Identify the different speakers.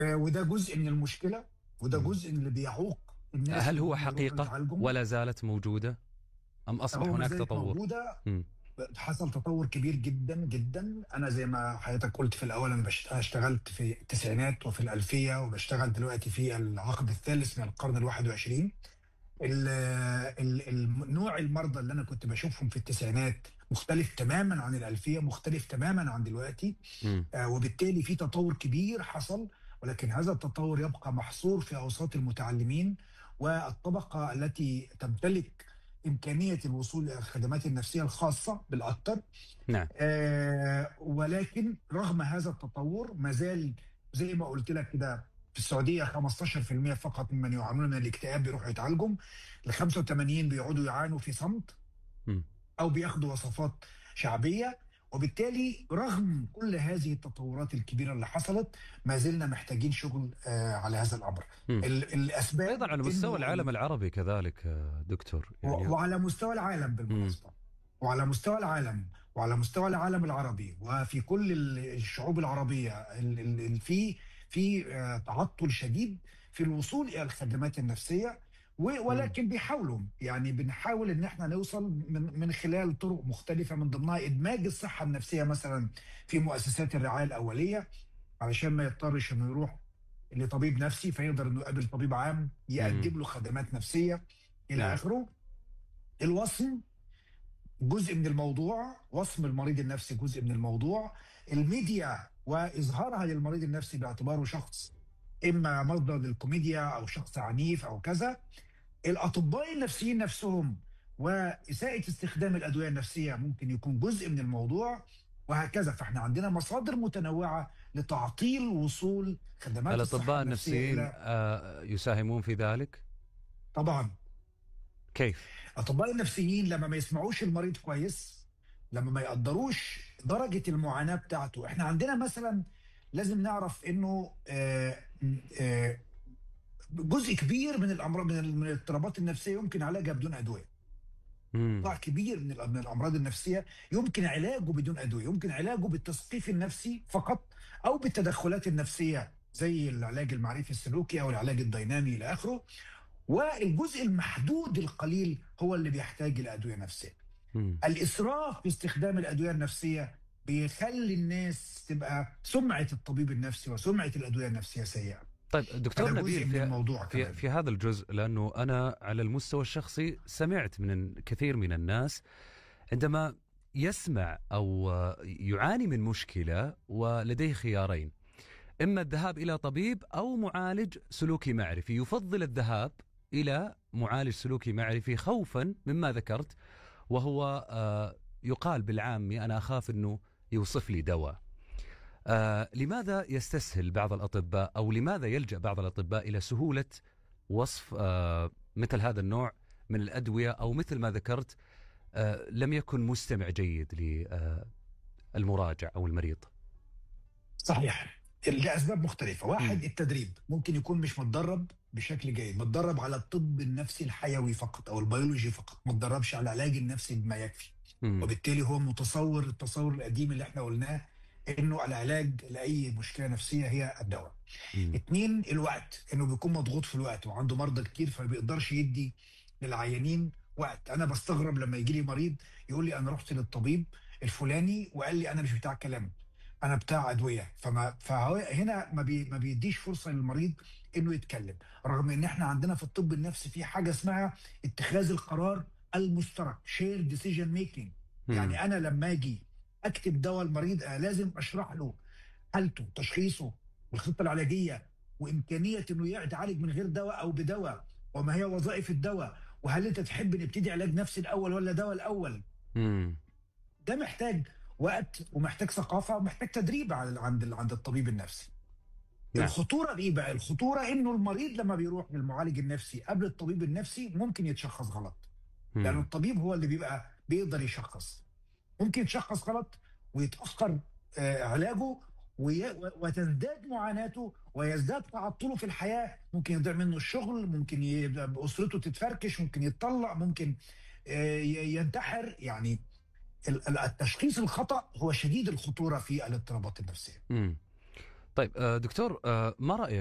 Speaker 1: آه، وده جزء من المشكله وده جزء من اللي بيعوق الناس
Speaker 2: هل هو
Speaker 1: إنهم يروحوا
Speaker 2: حقيقة
Speaker 1: يتعالجوا.
Speaker 2: ولا زالت موجودة أم أصبح
Speaker 1: هو
Speaker 2: هناك
Speaker 1: ما زالت
Speaker 2: تطور
Speaker 1: موجوده
Speaker 2: مم.
Speaker 1: حصل تطور كبير جدا جدا انا زي ما حضرتك قلت في الاول انا بشت- أنا اشتغلت في التسعينات وفي الالفيه وبشتغل دلوقتي في العقد الثالث من القرن الواحد وعشرين ال- ال- ال- نوع المرضى اللي انا كنت بشوفهم في التسعينات مختلف تماما عن الالفيه مختلف تماما عن دلوقتي
Speaker 2: مم.
Speaker 1: آه، وبالتالي في تطور كبير حصل ولكن هذا التطور يبقى محصور في اوساط المتعلمين والطبقه التي تمتلك امكانيه الوصول الى الخدمات النفسيه الخاصه بالاكثر
Speaker 2: نعم
Speaker 1: آه ولكن رغم هذا التطور ما زال زي ما قلت لك كده في السعوديه 15% فقط ممن يعانون من الاكتئاب بيروحوا يتعالجوا ال 85 بيقعدوا يعانوا في صمت
Speaker 2: مم.
Speaker 1: او بياخدوا وصفات شعبيه وبالتالي رغم كل هذه التطورات الكبيره اللي حصلت ما زلنا محتاجين شغل آه على هذا الامر
Speaker 2: مم.
Speaker 1: ال- الاسباب
Speaker 2: أيضا على مستوى
Speaker 1: إنه-
Speaker 2: العالم العربي كذلك آه، دكتور
Speaker 1: و-
Speaker 2: يعني
Speaker 1: وعلى مستوى العالم بالمناسبه وعلى مستوى العالم وعلى مستوى العالم العربي وفي كل ال- الشعوب العربيه ال- ال- ال- في في آه، تعطل شديد في الوصول الى الخدمات النفسيه و- ولكن بيحاولوا يعني بنحاول ان احنا نوصل من من خلال طرق مختلفه من ضمنها ادماج الصحه النفسيه مثلا في مؤسسات الرعايه الاوليه علشان ما يضطرش انه يروح لطبيب نفسي فيقدر انه يقابل طبيب عام يقدم له خدمات نفسيه الى
Speaker 2: نعم.
Speaker 1: اخره الوصم جزء من الموضوع وصم المريض النفسي جزء من الموضوع الميديا واظهارها للمريض النفسي باعتباره شخص اما مصدر للكوميديا او شخص عنيف او كذا الاطباء النفسيين نفسهم واساءه استخدام الادويه النفسيه ممكن يكون جزء من الموضوع وهكذا فاحنا عندنا مصادر متنوعه لتعطيل وصول خدمات
Speaker 2: الأطباء
Speaker 1: الصحة النفسية
Speaker 2: النفسيين
Speaker 1: إلى-
Speaker 2: آه، يساهمون في ذلك
Speaker 1: طبعا
Speaker 2: كيف؟
Speaker 1: الاطباء النفسيين لما ما يسمعوش المريض كويس لما ما يقدروش درجه المعاناه بتاعته احنا عندنا مثلا لازم نعرف انه آه، آه، جزء كبير من الامراض من ال- من الاضطرابات النفسيه يمكن علاجها بدون ادويه
Speaker 2: مم.
Speaker 1: قطاع كبير من الأ- من الامراض النفسيه يمكن علاجه بدون ادويه يمكن علاجه بالتثقيف النفسي فقط او بالتدخلات النفسيه زي العلاج المعرفي السلوكي او العلاج الدينامي الى اخره والجزء المحدود القليل هو اللي بيحتاج الى ادويه نفسيه
Speaker 2: مم.
Speaker 1: الاسراف في استخدام الادويه النفسيه بيخلي الناس تبقى سمعه الطبيب النفسي وسمعه الادويه النفسيه سيئه
Speaker 2: طيب دكتور
Speaker 1: هذا جزء
Speaker 2: نبيل
Speaker 1: من
Speaker 2: في,
Speaker 1: الموضوع
Speaker 2: في,
Speaker 1: كمان.
Speaker 2: في هذا الجزء لأنه أنا على المستوى الشخصي سمعت من كثير من الناس عندما يسمع أو آه، يعاني من مشكلة ولديه خيارين إما الذهاب إلى طبيب أو معالج سلوكي معرفي يفضل الذهاب إلى معالج سلوكي معرفي خوفا مما ذكرت وهو آه، يقال بالعامي أنا أخاف أنه يوصف لي دواء آه لماذا يستسهل بعض الأطباء أو لماذا يلجأ بعض الأطباء إلى سهولة وصف آه مثل هذا النوع من الأدوية أو مثل ما ذكرت آه لم يكن مستمع جيد للمراجع أو المريض
Speaker 1: صحيح لاسباب مختلفه واحد التدريب ممكن يكون مش متدرب بشكل جيد متدرب على الطب النفسي الحيوي فقط او البيولوجي فقط ما تدربش على العلاج النفسي بما يكفي
Speaker 2: مم.
Speaker 1: وبالتالي هو متصور التصور القديم اللي احنا قلناه انه العلاج لاي مشكله نفسيه هي الدواء
Speaker 2: مم.
Speaker 1: اتنين الوقت انه بيكون مضغوط في الوقت وعنده مرضى كتير فما بيقدرش يدي للعيانين وقت انا بستغرب لما يجي لي مريض يقول لي انا رحت للطبيب الفلاني وقال لي انا مش بتاع كلام انا بتاع ادويه فما فهو هنا ما, بي ما بيديش فرصه للمريض انه يتكلم رغم ان احنا عندنا في الطب النفسي في حاجه اسمها اتخاذ القرار المشترك شير ديسيجن ميكينج
Speaker 2: مم.
Speaker 1: يعني انا لما اجي اكتب دواء المريض أنا لازم اشرح له حالته تشخيصه والخطه العلاجيه وامكانيه انه يتعالج من غير دواء او بدواء وما هي وظائف الدواء وهل انت تحب نبتدي علاج نفسي الاول ولا دواء الاول
Speaker 2: مم.
Speaker 1: ده محتاج وقت ومحتاج ثقافه ومحتاج تدريب عند عند عند الطبيب النفسي
Speaker 2: نعم.
Speaker 1: الخطوره ايه بقى الخطوره انه المريض لما بيروح للمعالج النفسي قبل الطبيب النفسي ممكن يتشخص غلط
Speaker 2: مم.
Speaker 1: لأن الطبيب هو اللي بيبقى بيقدر يشخص ممكن يتشخص غلط ويتأخر آه، علاجه وي- و- وتزداد معاناته ويزداد تعطله في الحياة ممكن يضيع منه الشغل ممكن يبقى أسرته تتفركش ممكن يتطلق ممكن آه، ي- ينتحر يعني ال- ال- التشخيص الخطأ هو شديد الخطورة في الاضطرابات النفسية
Speaker 2: مم. طيب آه، دكتور آه، ما رايك